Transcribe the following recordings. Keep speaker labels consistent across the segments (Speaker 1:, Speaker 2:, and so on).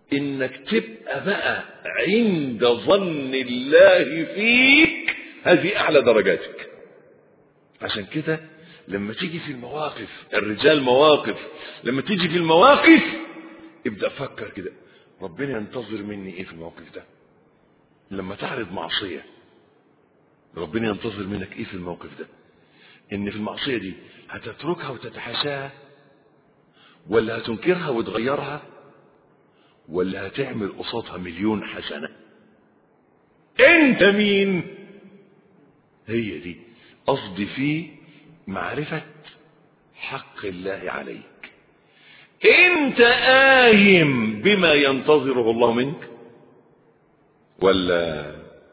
Speaker 1: انك تبقى بقى عند ظن الله فيك هذه اعلى درجاتك عشان كده لما تيجي في المواقف الرجال مواقف لما تيجي في المواقف ابدا فكر كده ربنا ينتظر مني ايه في الموقف ده لما تعرض معصيه ربنا ينتظر منك ايه في الموقف ده ان في المعصيه دي هتتركها وتتحاشاها ولا هتنكرها وتغيرها ولا هتعمل قصادها مليون حسنه انت مين هي دي قصدي فيه معرفه حق الله عليك انت قايم بما ينتظره الله منك ولا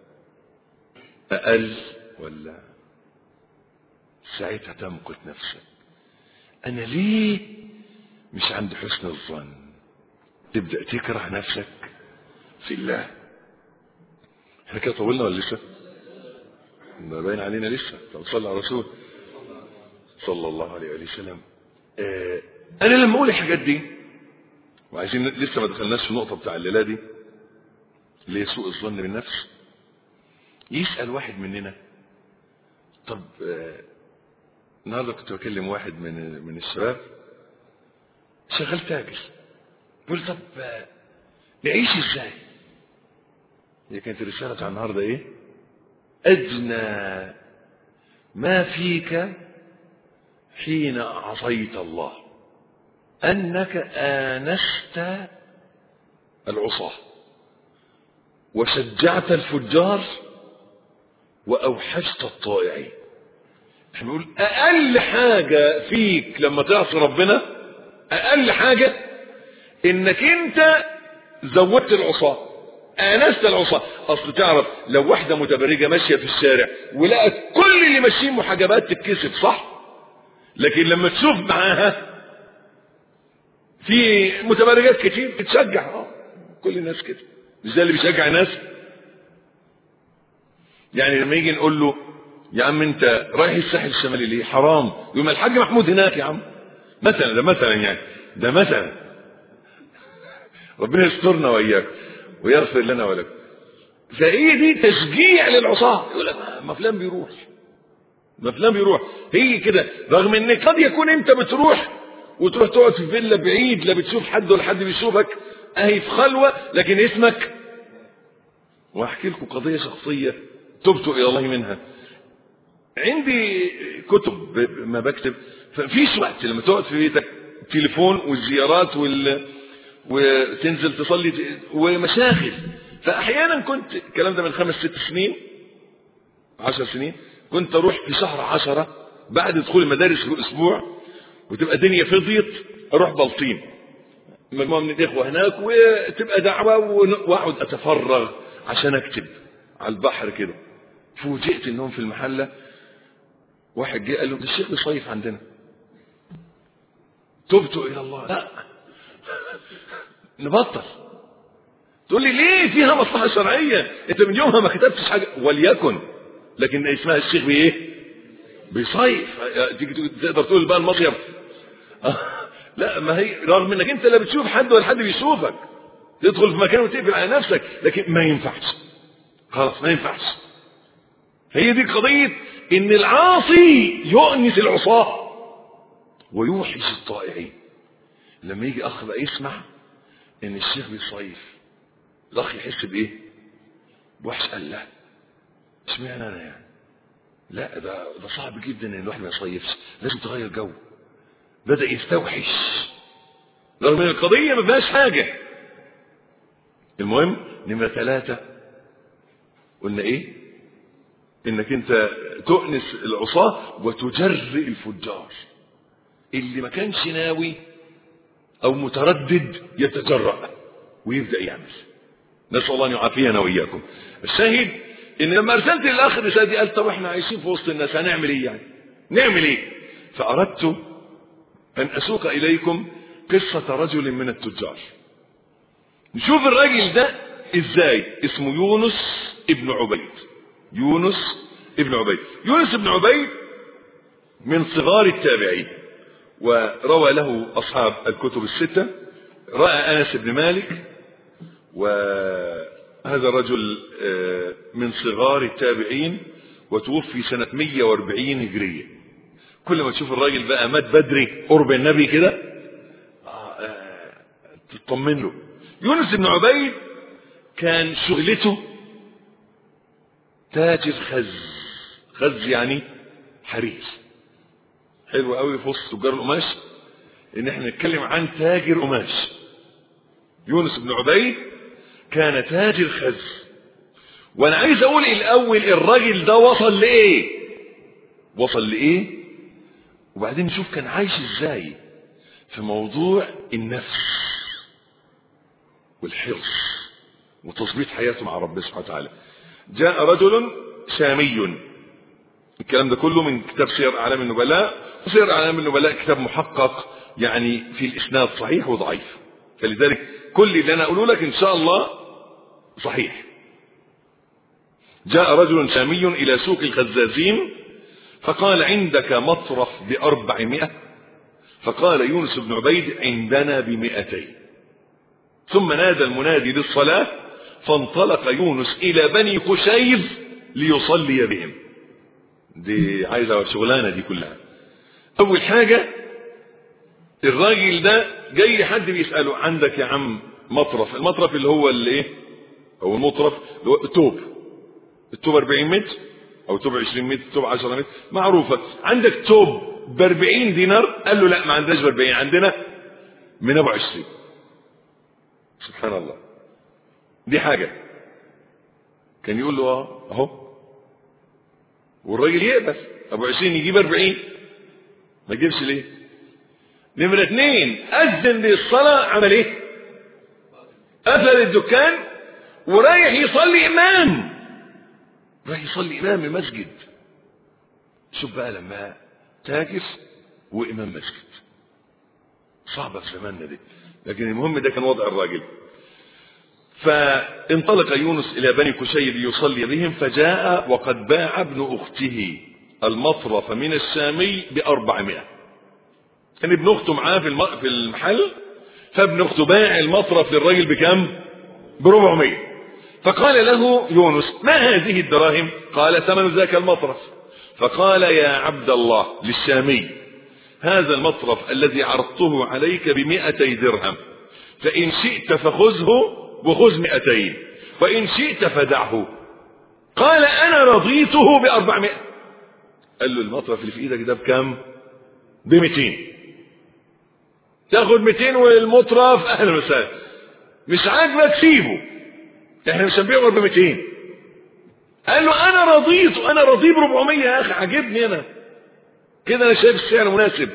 Speaker 1: اقل ولا ساعتها تمقت نفسك انا ليه مش عند حسن الظن تبدا تكره نفسك في الله احنا كده طولنا ولا لسه ما باين علينا لسه طب صلى على الرسول صلى الله عليه وآله وسلم آه انا لما اقول الحاجات دي وعايزين لسه ما دخلناش في النقطه بتاع الليله دي اللي هي سوء الظن بالنفس يسال واحد مننا طب آه النهارده كنت بكلم واحد من من الشباب شغال تاجر بيقول طب آه نعيش ازاي؟ هي كانت الرساله بتاع النهارده ايه؟ ادنى ما فيك حين عصيت الله انك انست العصاه وشجعت الفجار واوحشت الطائعين احنا بنقول اقل حاجه فيك لما تعصي ربنا اقل حاجه انك انت زودت العصاه انست العصاه اصل تعرف لو واحده متبرجه ماشيه في الشارع ولقت كل اللي ماشيين محجبات تتكسف صح لكن لما تشوف معاها في متبرجات كتير بتشجع اه كل الناس كده مش ده اللي بيشجع الناس يعني لما يجي نقول له يا عم انت رايح الساحل الشمالي ليه حرام يقول ما الحاج محمود هناك يا عم مثلا ده مثلا يعني ده مثلا ربنا يسترنا واياك ويغفر لنا ولكم فهي دي تشجيع للعصاة يقول لك ما فلان بيروح ما فلان بيروح هي كده رغم ان قد يكون انت بتروح وتروح تقعد في فيلا بعيد لا بتشوف حد ولا حد بيشوفك اهي في خلوه لكن اسمك واحكي لكم قضيه شخصيه تبت الى الله منها عندي كتب ما بكتب ففيش وقت لما تقعد في بيتك تليفون والزيارات وال وتنزل تصلي ومشاغل فاحيانا كنت الكلام ده من خمس ست سنين عشر سنين كنت اروح في شهر عشرة بعد دخول المدارس باسبوع وتبقى الدنيا فضيت اروح بلطيم مجموعه من الاخوه هناك وتبقى دعوه واقعد اتفرغ عشان اكتب على البحر كده فوجئت انهم في المحله واحد جه قال له الشيخ بيصيف عندنا تبت الى الله لا نبطل تقول لي ليه فيها مصلحه شرعيه انت من يومها ما كتبتش حاجه وليكن لكن اسمها الشيخ بايه بيصيف تيجي تقدر تقول بقى المصيف لا ما هي رغم انك انت لا بتشوف حد ولا حد بيشوفك تدخل في مكان وتقفل على نفسك لكن ما ينفعش خلاص ما ينفعش هي دي قضية ان العاصي يؤنس العصاة ويوحش الطائعين لما يجي اخ بقى يسمع ان الشيخ بيصيف الاخ يحس بايه بوحش قال لا اشمعنى انا يعني لا ده ده صعب جدا ان الواحد ما يصيفش لازم تغير جو بدا يستوحش رغم ان القضيه ما فيهاش حاجه المهم نمره ثلاثه قلنا ايه انك انت تؤنس العصاة وتجرئ الفجار اللي ما كانش ناوي او متردد يتجرأ ويبدأ يعمل نسأل الله ان يعافينا واياكم الشاهد ان لما ارسلت للاخ الرساله دي قال طب احنا عايشين في وسط الناس هنعمل ايه يعني نعمل ايه فاردت ان اسوق اليكم قصه رجل من التجار نشوف الراجل ده ازاي اسمه يونس ابن عبيد يونس ابن عبيد يونس ابن عبيد من صغار التابعين وروى له أصحاب الكتب الستة رأى أنس بن مالك وهذا الرجل آه، من صغار التابعين وتوفي سنة 140 هجرية كل ما تشوف الراجل بقى مات بدري قرب النبي كده آه، آه، تطمن له يونس بن عبيد كان شغلته تاجر خز خز يعني حرير حلو قوي في وسط تجار القماش ان احنا نتكلم عن تاجر قماش يونس بن عبيد كان تاجر خز وانا عايز اقول الاول الراجل ده وصل لايه وصل لايه وبعدين نشوف كان عايش ازاي في موضوع النفس والحرص وتظبيط حياته مع ربنا سبحانه وتعالى جاء رجل شامي الكلام ده كله من كتاب سير اعلام النبلاء وسير اعلام النبلاء كتاب محقق يعني في الاسناد صحيح وضعيف فلذلك كل اللي انا اقوله لك ان شاء الله صحيح جاء رجل شامي الى سوق الخزازين فقال عندك مطرف بأربعمائة فقال يونس بن عبيد عندنا بمئتين ثم نادى المنادي للصلاة فانطلق يونس إلى بني قشير ليصلي بهم دي عايزة شغلانة دي كلها أول حاجة الراجل ده جاي حد بيسأله عندك يا عم مطرف المطرف اللي هو اللي ايه هو المطرف اللي هو التوب التوب 40 متر او توب 20 متر توب 10 متر معروفة عندك توب ب 40 دينار قال له لا ما عندناش ب 40 عندنا من ابو 20 سبحان الله دي حاجة كان يقول له اه اهو والراجل يقبل ابو 20 يجيب 40 ما يجيبش ليه نمرة اثنين أذن للصلاة عمل ايه قفل الدكان ورايح يصلي إمام رايح يصلي إمام المسجد شوف بقى لما تاجر وإمام مسجد صعبة في زماننا دي لكن المهم ده كان وضع الراجل فانطلق يونس إلى بني كشير ليصلي بهم فجاء وقد باع ابن أخته المطرف من الشامي بأربعمائة كان ابن أخته معاه في في المحل فابن أخته باع المطرف للراجل بكم بربعمائة فقال له يونس ما هذه الدراهم قال ثمن ذاك المطرف فقال يا عبد الله للشامي هذا المطرف الذي عرضته عليك بمئتي درهم فإن شئت فخذه وخذ مئتين وإن شئت فدعه قال أنا رضيته بأربعمائة قال له المطرف اللي في إيدك ده بكم بمئتين تاخد 200 والمطرف اهلا وسهلا مش عاجبك سيبه احنا مش هنبيعه غير ب 200 قال له انا رضيت انا رضي ب 400 يا اخي عاجبني انا كده انا شايف السعر مناسب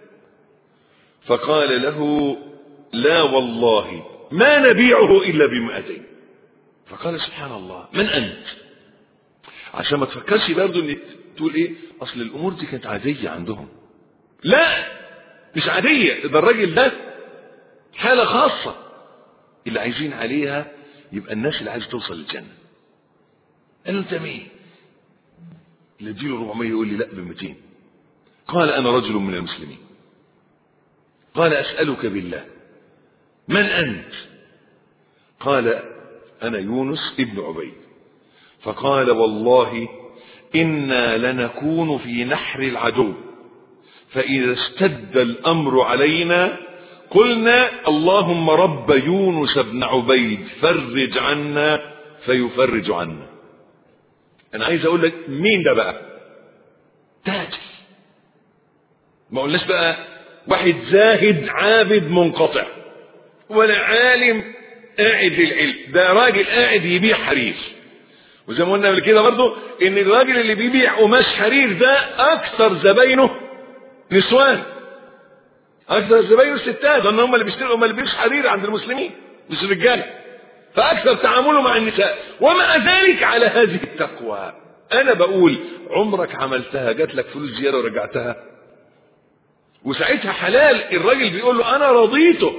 Speaker 1: فقال له لا والله ما نبيعه الا ب 200 فقال سبحان الله من انت عشان ما تفكرش برضه ان تقول ايه اصل الامور دي كانت عاديه عندهم لا مش عادية ده الراجل ده حالة خاصة اللي عايزين عليها يبقى الناس اللي عايزة توصل للجنة قال له انت مين اللي اديله 400 يقول لي لا ب 200 قال انا رجل من المسلمين قال اسالك بالله من انت قال انا يونس ابن عبيد فقال والله انا لنكون في نحر العدو فإذا اشتد الأمر علينا قلنا اللهم رب يونس بن عبيد فرج عنا فيفرج عنا أنا عايز أقول لك مين ده بقى تاجر ما قلناش بقى واحد زاهد عابد منقطع ولا عالم قاعد للعلم ده راجل قاعد يبيع حرير وزي ما قلنا قبل كده برضه ان الراجل اللي بيبيع قماش حرير ده اكثر زباينه نسوان اكثر زباين الستات لان هم اللي بيشتروا هم اللي بيشتروا حرير عند المسلمين مش الرجاله فاكثر تعامله مع النساء ومع ذلك على هذه التقوى انا بقول عمرك عملتها جات لك فلوس زياده ورجعتها وساعتها حلال الراجل بيقول له انا رضيته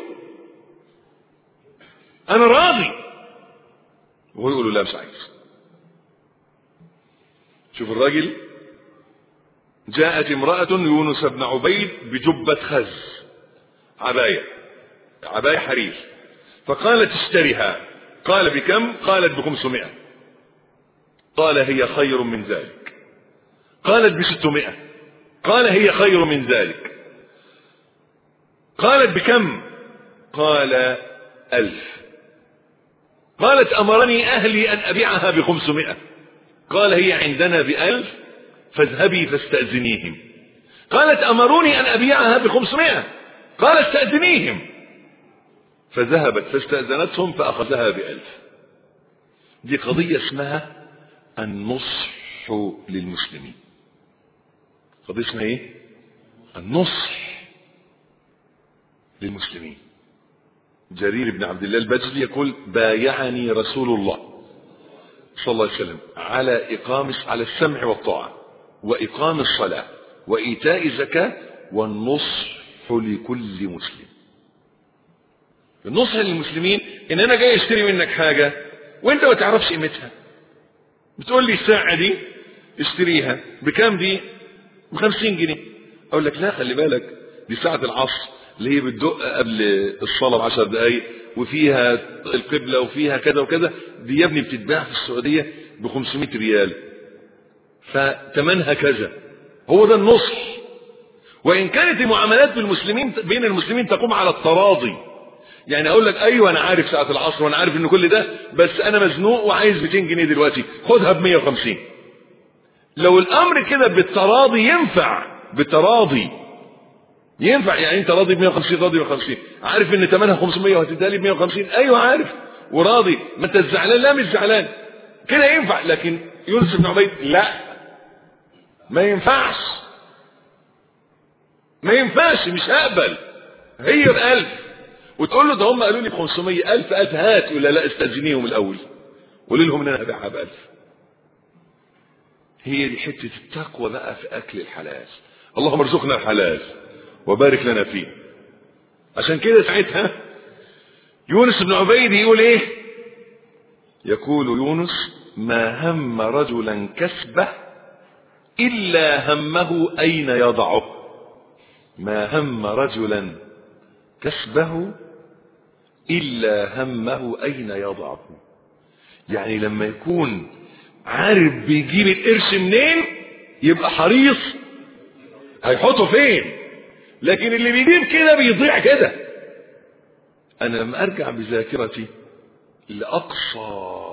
Speaker 1: انا راضي وهو يقول له لا مش عايز شوف الراجل جاءت امرأة يونس بن عبيد بجبة خز عباية عباية حرير فقالت اشتريها قال بكم قالت بخمسمائة قال هي خير من ذلك قالت بستمائة قال هي خير من ذلك قالت بكم قال ألف قالت أمرني أهلي أن أبيعها بخمسمائة قال هي عندنا بألف فاذهبي فاستأذنيهم قالت أمروني أن أبيعها بخمسمائة قال استأذنيهم فذهبت فاستأذنتهم فأخذها بألف دي قضية اسمها النصح للمسلمين قضية اسمها ايه النصح للمسلمين جرير بن عبد الله البجلي يقول بايعني رسول الله صلى الله عليه وسلم على إقام على السمع والطاعة وإقام الصلاة وإيتاء الزكاة والنصح لكل مسلم النصح للمسلمين إن أنا جاي أشتري منك حاجة وأنت ما تعرفش قيمتها بتقول لي الساعة دي اشتريها بكام دي بخمسين جنيه أقول لك لا خلي بالك دي ساعة العصر اللي هي بتدق قبل الصلاة بعشر دقايق وفيها القبلة وفيها كذا وكذا دي يا ابني بتتباع في السعودية ب 500 ريال فتمنها كذا هو ده النصح وإن كانت المعاملات بالمسلمين بين المسلمين تقوم على التراضي يعني اقول لك ايوه انا عارف ساعه العصر وانا عارف ان كل ده بس انا مزنوق وعايز 200 جنيه دلوقتي خدها ب 150 لو الامر كده بالتراضي ينفع بالتراضي ينفع يعني انت راضي ب 150 راضي ب 150 عارف ان ثمنها 500 وهتديها لي ب 150 ايوه عارف وراضي ما انت زعلان لا مش زعلان كده ينفع لكن يونس بن عبيد لا ما ينفعش ما ينفعش مش هقبل هي بألف وتقول له ده هم قالوا لي ب 500 ألف ألف هات ولا لا استأذنيهم الأول قولي لهم إن أنا هبيعها بألف هي دي حتة التقوى بقى في أكل الحلال اللهم ارزقنا الحلال وبارك لنا فيه عشان كده ساعتها يونس بن عبيد يقول ايه يقول يونس ما هم رجلا كسبه إلا همه أين يضعه ما هم رجلا كسبه إلا همه أين يضعه يعني لما يكون عارف بيجيب القرش منين يبقى حريص هيحطه فين لكن اللي بيجيب كده بيضيع كده انا لما ارجع بذاكرتي لاقصى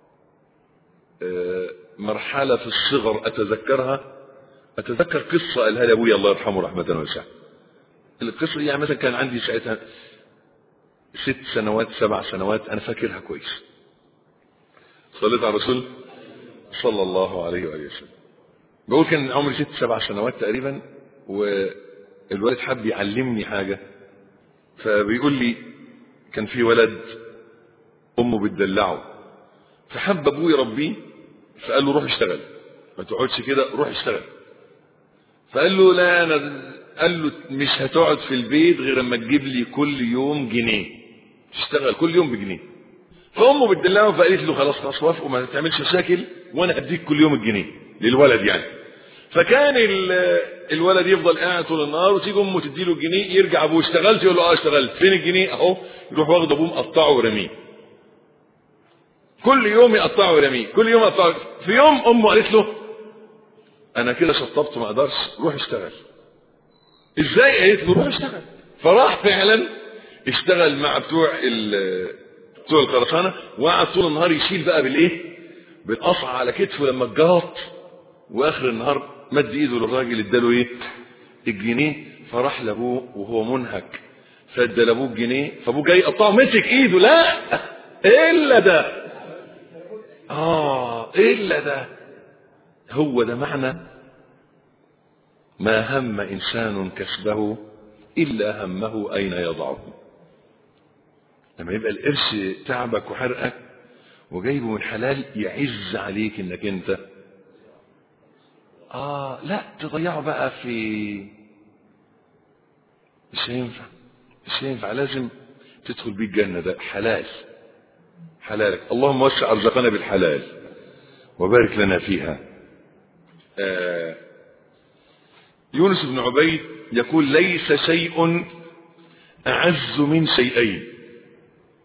Speaker 1: مرحله في الصغر اتذكرها اتذكر قصه قالها لي ابويا الله يرحمه رحمه واسعه القصه دي يعني مثلا كان عندي ساعتها ست سنوات سبع سنوات انا فاكرها كويس صليت على الرسول صلى الله عليه وآله وسلم بقول كان عمري ست سبع سنوات تقريبا والولد حب يعلمني حاجة فبيقول لي كان في ولد أمه بتدلعه فحب أبوه يربيه فقال له روح اشتغل ما تقعدش كده روح اشتغل فقال له لا أنا قال له مش هتقعد في البيت غير اما تجيب لي كل يوم جنيه تشتغل كل يوم بجنيه فامه بتدلعه فقالت له خلاص خلاص وافق وما تعملش مشاكل وانا هديك كل يوم الجنيه للولد يعني فكان الولد يفضل قاعد طول النهار وتيجي امه تدي له الجنيه يرجع ابوه اشتغلت يقول له اه اشتغلت فين الجنيه اهو يروح واخد ابوه مقطعه ورميه كل يوم يقطعه ورميه كل يوم يقطعه في يوم امه قالت له انا كده شطبت ما اقدرش روح اشتغل ازاي قالت له روح اشتغل فراح فعلا اشتغل مع بتوع بتوع الخرسانه وقعد طول النهار يشيل بقى بالايه بالقصعه على كتفه لما اتجهط واخر النهار مد ايده للراجل اداله ايه الجنيه فراح لابوه وهو منهك فادى لابوه الجنيه فابوه جاي يقطعه مسك ايده لا الا ده اه الا ده هو ده معنى ما هم انسان كسبه الا همه اين يضعه لما يبقى القرش تعبك وحرقك وجايبه من حلال يعز عليك انك انت اه لا تضيعه بقى في مش هينفع مش هينفع لازم تدخل بيه الجنة ده حلال حلالك اللهم وسع ارزقنا بالحلال وبارك لنا فيها آه يونس بن عبيد يقول ليس شيء أعز من شيئين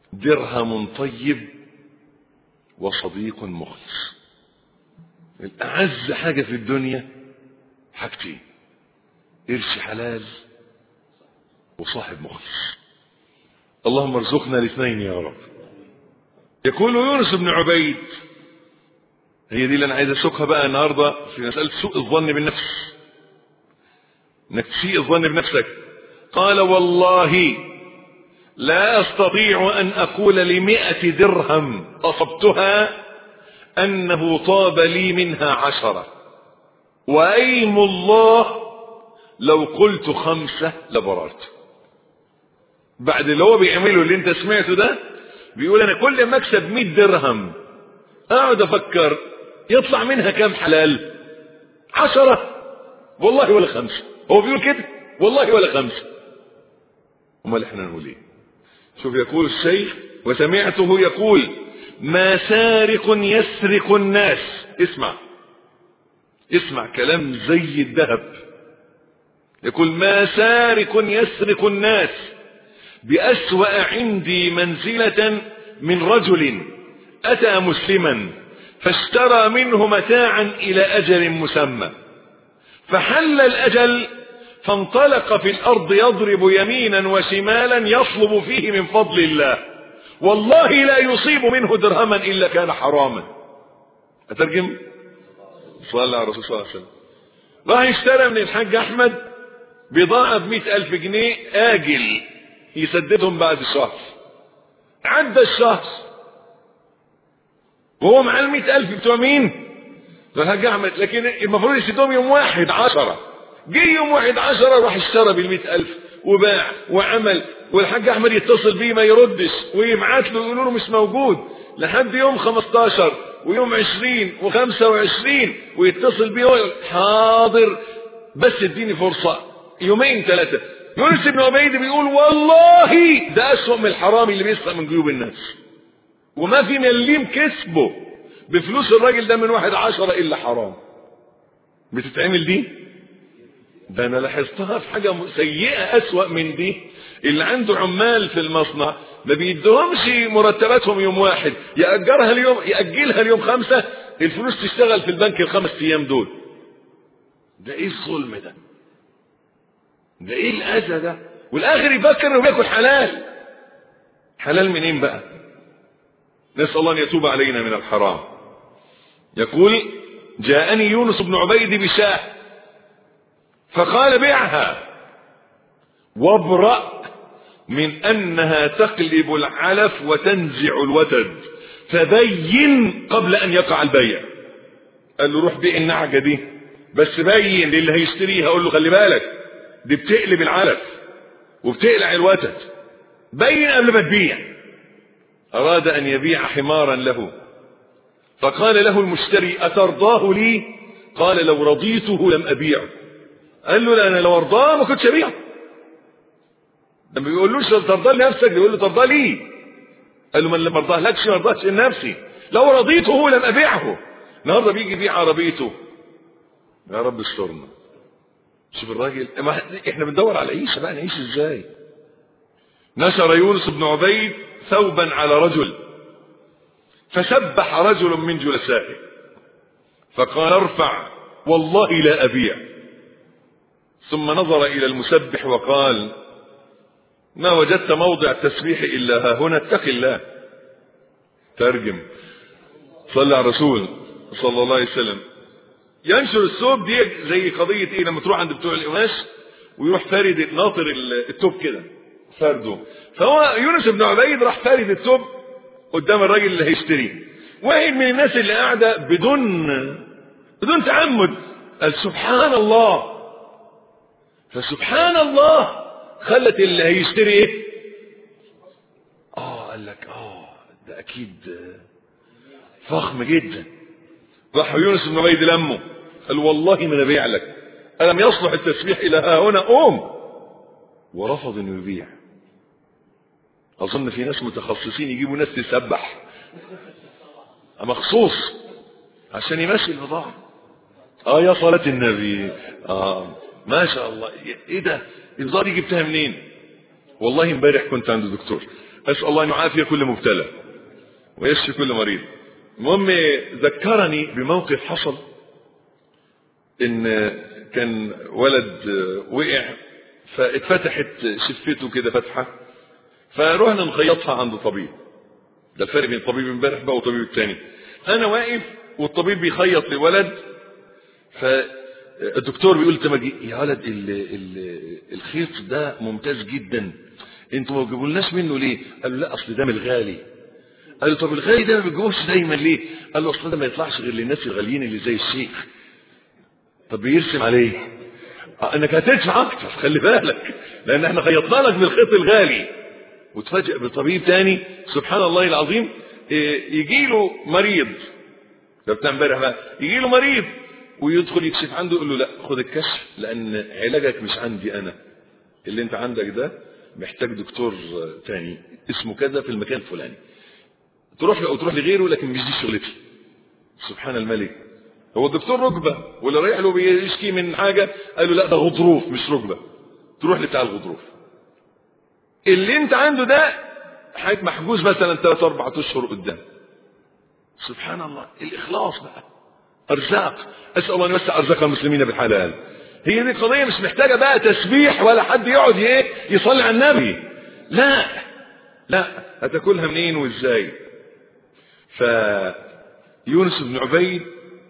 Speaker 1: درهم طيب وصديق مخلص الأعز حاجة في الدنيا حاجتين قرش حلال وصاحب مخلص اللهم ارزقنا الاثنين يا رب يقول يونس بن عبيد هي دي اللي انا عايز اسوقها بقى النهارده في مساله سوء الظن بالنفس انك تسيء الظن بنفسك قال والله لا استطيع ان اقول لمئة درهم اصبتها انه طاب لي منها عشرة وايم الله لو قلت خمسة لبررت بعد اللي هو بيعمله اللي انت سمعته ده بيقول انا كل ما اكسب 100 درهم اقعد افكر يطلع منها كام حلال عشرة والله ولا خمسة هو بيقول كده والله ولا خمسة امال احنا نقول ايه شوف يقول الشيخ وسمعته يقول ما سارق يسرق الناس اسمع اسمع كلام زي الذهب يقول ما سارق يسرق الناس بأسوأ عندي منزلة من رجل أتى مسلما فاشترى منه متاعا إلى أجل مسمى فحل الأجل فانطلق في الأرض يضرب يمينا وشمالا يطلب فيه من فضل الله والله لا يصيب منه درهما إلا كان حراما أترجم صلى على الرسول صلى الله عليه وسلم راح اشترى من الحاج أحمد بضاعة بمئة ألف جنيه آجل يسددهم بعد الشهر عدى الشهر وهو معاه المئة ألف بتوع مين؟ الحاج أحمد لكن المفروض يسدهم يوم واحد عشرة جه يوم واحد عشرة راح اشترى بالمئة ألف وباع وعمل والحاج أحمد يتصل بيه ما يردش ويبعت له يقولوا له مش موجود لحد يوم 15 ويوم 20 و25 ويتصل بيه ويقول حاضر بس اديني فرصة يومين ثلاثة يونس بن عبيد بيقول والله ده أسوأ من الحرامي اللي بيسرق من جيوب الناس وما في مليم كسبه بفلوس الراجل ده من واحد عشرة إلا حرام بتتعمل دي ده أنا لاحظتها في حاجة سيئة أسوأ من دي اللي عنده عمال في المصنع ما بيدهمش مرتباتهم يوم واحد يأجرها اليوم يأجلها اليوم خمسة الفلوس تشتغل في البنك الخمس أيام دول ده إيه الظلم ده ده إيه الأذى ده والآخر يفكر إنه بياكل حلال حلال منين بقى نسأل الله أن يتوب علينا من الحرام يقول جاءني يونس بن عبيد بشاه فقال بيعها وابرأ من أنها تقلب العلف وتنزع الوتد فبين قبل أن يقع البيع قال له روح بيع النعجة دي بس بين للي هيشتريها قول له خلي بالك دي بتقلب العلف وبتقلع الوتد بين قبل ما تبيع أراد أن يبيع حمارا له فقال له المشتري أترضاه لي قال لو رضيته لم أبيعه قال له لا أنا لو أرضاه ما كنتش أبيعه لما بيقولوش ترضى لنفسك بيقول له ترضى لي قال له من لما ارضاه لكش ما ارضاش لنفسي لو رضيته لم ابيعه النهارده بيجي يبيع عربيته يا رب استرنا شوف الراجل احنا بندور على عيشه بقى نعيش ازاي نشر يونس بن عبيد ثوبا على رجل فسبح رجل من جلسائه فقال ارفع والله لا ابيع ثم نظر الى المسبح وقال ما وجدت موضع التسبيح إلا ها هنا اتق الله ترجم صلى على الرسول صلى الله عليه وسلم ينشر الثوب دي زي قضية ايه لما تروح عند بتوع القماش ويروح فارد ناطر الثوب كده فرده فهو يونس بن عبيد راح فارد الثوب قدام الراجل اللي هيشتريه واحد من الناس اللي قاعدة بدون بدون تعمد قال سبحان الله فسبحان الله خلت اللي هيشتري ايه اه قال لك اه ده اكيد فخم جدا راح يونس بن عبيد لمه قال والله ما انا بيع لك الم يصلح التسبيح الى ها هنا قوم ورفض انه يبيع اظن في ناس متخصصين يجيبوا ناس تسبح مخصوص عشان يمشي البضاعه اه يا صلاه النبي اه ما شاء الله ايه ده البضاعه دي جبتها منين والله امبارح كنت عند دكتور اسال الله ان يعافي كل مبتلى ويشفي كل مريض المهم ذكرني بموقف حصل ان كان ولد وقع فاتفتحت شفته كده فتحه فروحنا نخيطها عند طبيب ده الفرق بين طبيب امبارح بقى وطبيب الثاني انا واقف والطبيب بيخيط لولد فالدكتور بيقول تمجي يا ولد ال ال الخيط ده ممتاز جدا انتوا ما بتجيبولناش منه ليه قال له لا اصل ده من الغالي قال له طب الغالي ده ما بتجيبوش دايما ليه قال له اصل ده ما يطلعش غير للناس الغاليين اللي زي الشيخ طب بيرسم عليه انك هتدفع اكتر خلي بالك لان احنا خيطنا لك بالخيط الغالي وتفاجئ بطبيب تاني سبحان الله العظيم يجي له مريض ده بتاع امبارح بقى يجي له مريض ويدخل يكشف عنده يقول له لا خد الكشف لان علاجك مش عندي انا اللي انت عندك ده محتاج دكتور تاني اسمه كذا في المكان الفلاني تروح له او تروح لغيره لكن مش دي شغلتي سبحان الملك هو الدكتور ركبه واللي رايح له بيشكي من حاجه قال له لا ده غضروف مش ركبه تروح لبتاع الغضروف اللي انت عنده ده حاجة محجوز مثلا ثلاث اربع اشهر قدام سبحان الله الاخلاص بقى ارزاق اسال الله ان يوسع ارزاق المسلمين بالحلال هي دي قضيه مش محتاجه بقى تسبيح ولا حد يقعد ايه يصلي على النبي لا لا هتاكلها منين وازاي فيونس بن عبيد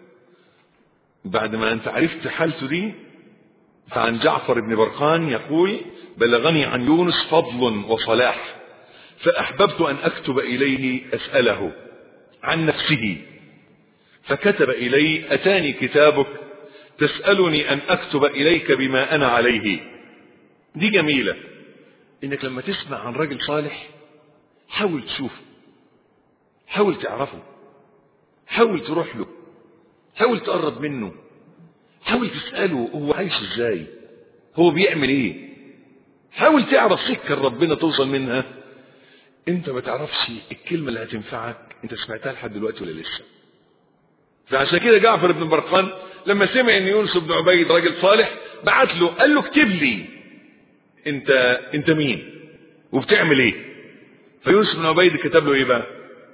Speaker 1: بعد ما انت عرفت حالته دي فعن جعفر بن برقان يقول بلغني عن يونس فضل وصلاح فأحببت أن أكتب إليه أسأله عن نفسه فكتب إلي أتاني كتابك تسألني أن أكتب إليك بما أنا عليه دي جميلة إنك لما تسمع عن راجل صالح حاول تشوفه حاول تعرفه حاول تروح له حاول تقرب منه حاول تسأله هو عايش ازاي هو بيعمل ايه حاول تعرف سكة ربنا توصل منها انت ما تعرفش الكلمة اللي هتنفعك انت سمعتها لحد دلوقتي ولا لسه فعشان كده جعفر بن برقان لما سمع ان يونس بن عبيد راجل صالح بعت له قال له اكتب لي انت انت مين وبتعمل ايه فيونس بن عبيد كتب له ايه بقى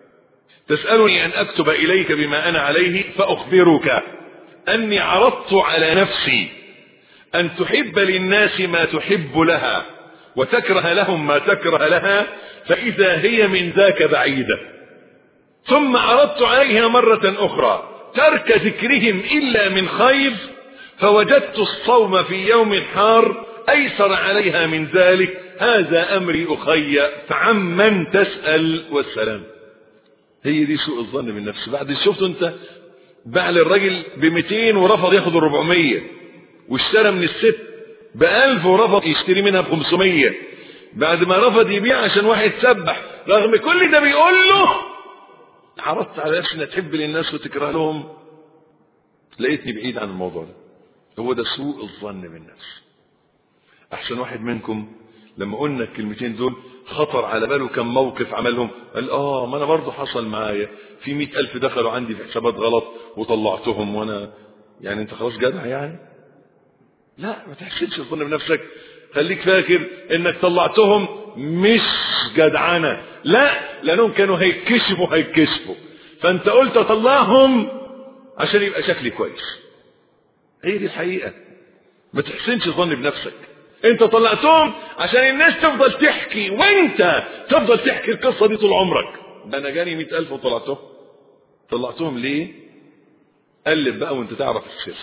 Speaker 1: تسألني ان اكتب اليك بما انا عليه فاخبرك اني عرضت على نفسي ان تحب للناس ما تحب لها وتكره لهم ما تكره لها فاذا هي من ذاك بعيده ثم عرضت عليها مرة اخرى ترك ذكرهم الا من خير فوجدت الصوم في يوم حار ايسر عليها من ذلك هذا امري اخي فعمن تسأل والسلام هي دي سوء الظن بالنفس بعد شفت انت باع للراجل ب 200 ورفض ياخد ال 400 واشترى من الست ب 1000 ورفض يشتري منها ب 500 بعد ما رفض يبيع عشان واحد سبح رغم كل ده بيقول له عرضت على نفسي انك تحب للناس وتكره لهم لقيتني بعيد عن الموضوع ده هو ده سوء الظن بالنفس احسن واحد منكم لما قلنا الكلمتين دول خطر على باله كم موقف عملهم قال اه ما انا برضه حصل معايا في مئة الف دخلوا عندي في حسابات غلط وطلعتهم وانا يعني انت خلاص جدع يعني لا ما تحسنش الظن بنفسك خليك فاكر انك طلعتهم مش جدعنة لا لانهم كانوا هيتكشفوا هيتكشفوا فانت قلت اطلعهم عشان يبقى شكلي كويس هي دي الحقيقة ما تحسنش الظن بنفسك انت طلعتهم عشان الناس تفضل تحكي وانت تفضل تحكي القصة دي طول عمرك ده انا جاني مئة الف وطلعتهم طلعتهم ليه قلب بقى وانت تعرف السر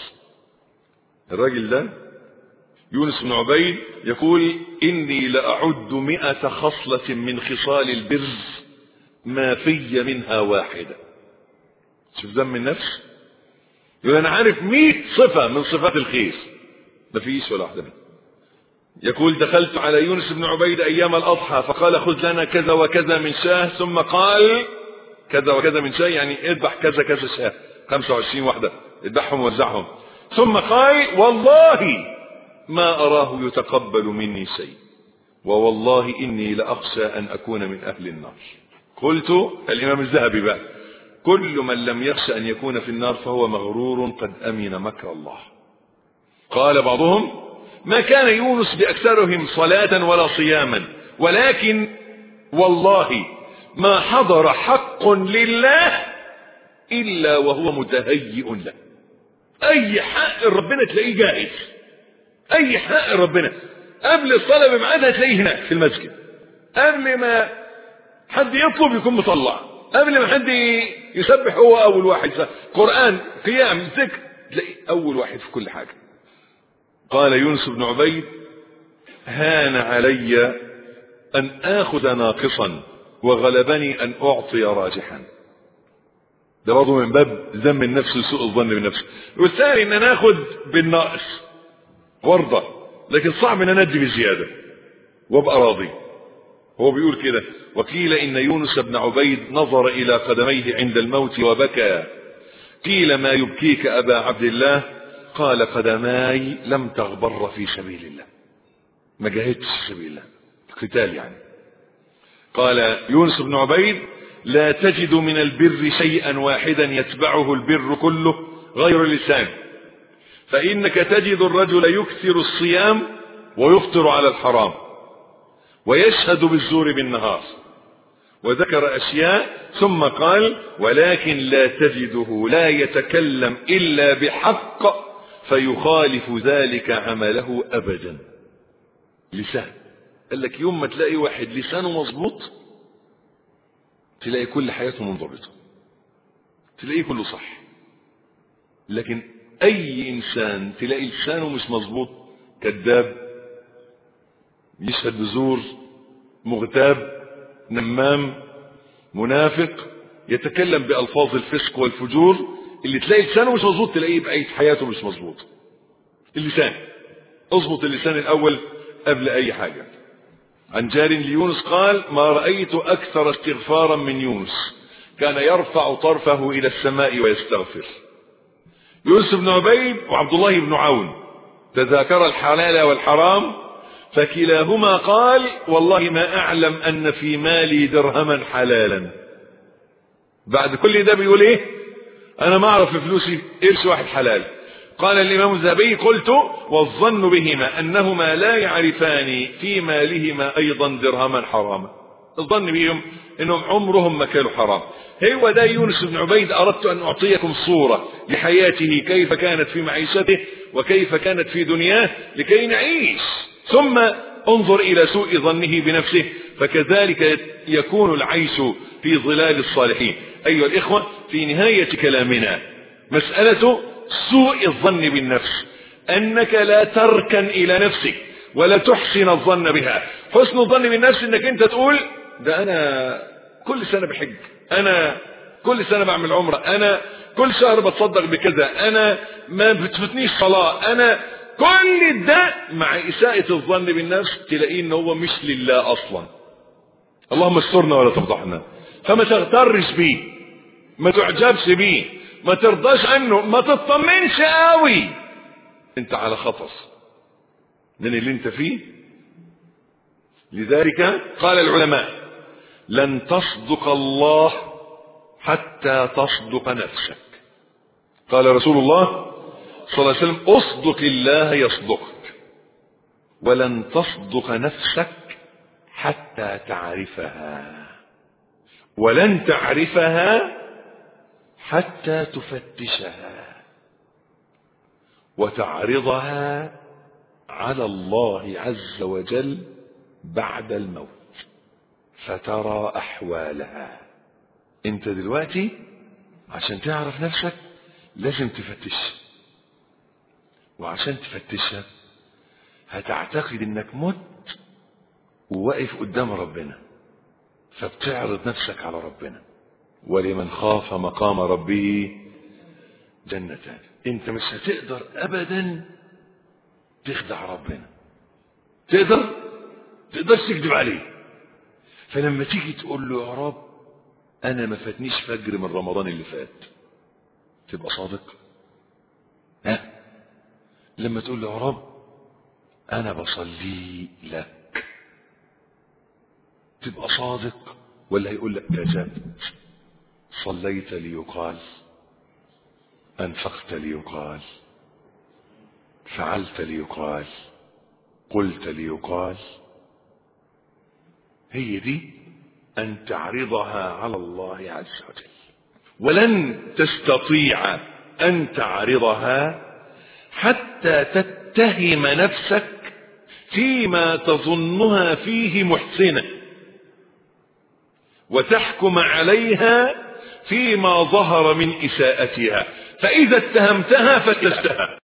Speaker 1: الراجل ده يونس بن عبيد يقول إني لأعد مئة خصلة من خصال البر ما في منها واحدة شوف ذم النفس يقول أنا عارف مئة صفة من صفات الخير ما فيش ولا واحدة منها يقول دخلت على يونس بن عبيد أيام الأضحى فقال خذ لنا كذا وكذا من شاه ثم قال كذا وكذا من شاه يعني اذبح كذا كذا شاه 25 واحدة اذبحهم ووزعهم ثم قال والله ما أراه يتقبل مني شيء ووالله إني لأخشى أن أكون من أهل النار قلت الإمام الذهبي بقى كل من لم يخشى أن يكون في النار فهو مغرور قد أمن مكر الله قال بعضهم ما كان يونس بأكثرهم صلاة ولا صياما ولكن والله ما حضر حق لله إلا وهو متهيئ له أي حق ربنا تلاقيه جاهز أي حق ربنا قبل الصلاة بميعادها تلاقيه هناك في المسجد قبل ما حد يطلب يكون مطلع قبل ما حد يسبح هو أول واحد قرآن قيام ذكر تلاقيه أول واحد في كل حاجة قال يونس بن عبيد هان علي أن آخذ ناقصا وغلبني أن أعطي راجحا ده برضه من باب ذم النفس وسوء الظن بالنفس والثاني ان انا اخد بالناقص وارضى لكن صعب ان انا ادي بزياده وابقى راضي هو بيقول كده وقيل ان يونس بن عبيد نظر الى قدميه عند الموت وبكى قيل ما يبكيك ابا عبد الله قال قدماي لم تغبر في سبيل الله ما جاهدتش في سبيل الله قتال يعني قال يونس بن عبيد لا تجد من البر شيئا واحدا يتبعه البر كله غير اللسان فإنك تجد الرجل يكثر الصيام ويفطر على الحرام ويشهد بالزور بالنهار وذكر أشياء ثم قال ولكن لا تجده لا يتكلم إلا بحق فيخالف ذلك عمله أبدا لسان قال لك يوم ما تلاقي واحد لسانه مظبوط تلاقي كل حياته منضبطة تلاقيه كله صح لكن اي انسان تلاقي لسانه مش مظبوط كذاب يشهد بزور مغتاب نمام منافق يتكلم بألفاظ الفسق والفجور اللي تلاقي لسانه مش مظبوط تلاقيه بقية حياته مش مظبوط اللسان اظبط اللسان الأول قبل أي حاجة عن جار ليونس قال ما رأيت أكثر استغفارا من يونس كان يرفع طرفه إلى السماء ويستغفر يوسف بن عبيد وعبد الله بن عون تذاكر الحلال والحرام فكلاهما قال والله ما أعلم أن في مالي درهما حلالا بعد كل ده بيقول إيه أنا ما أعرف في فلوسي قرش واحد حلال قال الإمام الذهبي قلت والظن بهما أنهما لا يعرفان في مالهما أيضا درهما حراما الظن بهم أنهم عمرهم ما كانوا حرام هو ده يونس بن عبيد أردت أن أعطيكم صورة لحياته كيف كانت في معيشته وكيف كانت في دنياه لكي نعيش ثم انظر إلى سوء ظنه بنفسه فكذلك يكون العيش في ظلال الصالحين أيها الإخوة في نهاية كلامنا مسألة سوء الظن بالنفس أنك لا تركن إلى نفسك ولا تحسن الظن بها حسن الظن بالنفس أنك أنت تقول ده أنا كل سنة بحج أنا كل سنة بعمل عمرة أنا كل شهر بتصدق بكذا أنا ما بتفتنيش صلاة أنا كل ده مع إساءة الظن بالنفس تلاقيه ان هو مش لله أصلا اللهم استرنا ولا تفضحنا فما تغترش بيه ما تعجبش بيه ما ترضاش عنه ما تطمنش قوي انت على خطر من اللي انت فيه لذلك قال العلماء لن تصدق الله حتى تصدق نفسك قال رسول الله صلى الله عليه وسلم اصدق الله يصدقك ولن تصدق نفسك حتى تعرفها ولن تعرفها حتى تفتشها وتعرضها على الله عز وجل بعد الموت فترى احوالها انت دلوقتي عشان تعرف نفسك لازم تفتشها وعشان تفتشها هتعتقد انك مت وواقف قدام ربنا فبتعرض نفسك على ربنا ولمن خاف مقام ربه جنتان انت مش هتقدر ابدا تخدع ربنا تقدر تقدرش تكذب عليه فلما تيجي تقول له يا رب انا ما فاتنيش فجر من رمضان اللي فات تبقى صادق ها لما تقول له يا رب انا بصلي لك تبقى صادق ولا هيقول لك كذبت صليت ليقال انفقت ليقال فعلت ليقال قلت ليقال هي دي أن تعرضها على الله عز وجل ولن تستطيع أن تعرضها حتى تتهم نفسك فيما تظنها فيه محسنة وتحكم عليها فيما ظهر من إساءتها فإذا اتهمتها فتلتها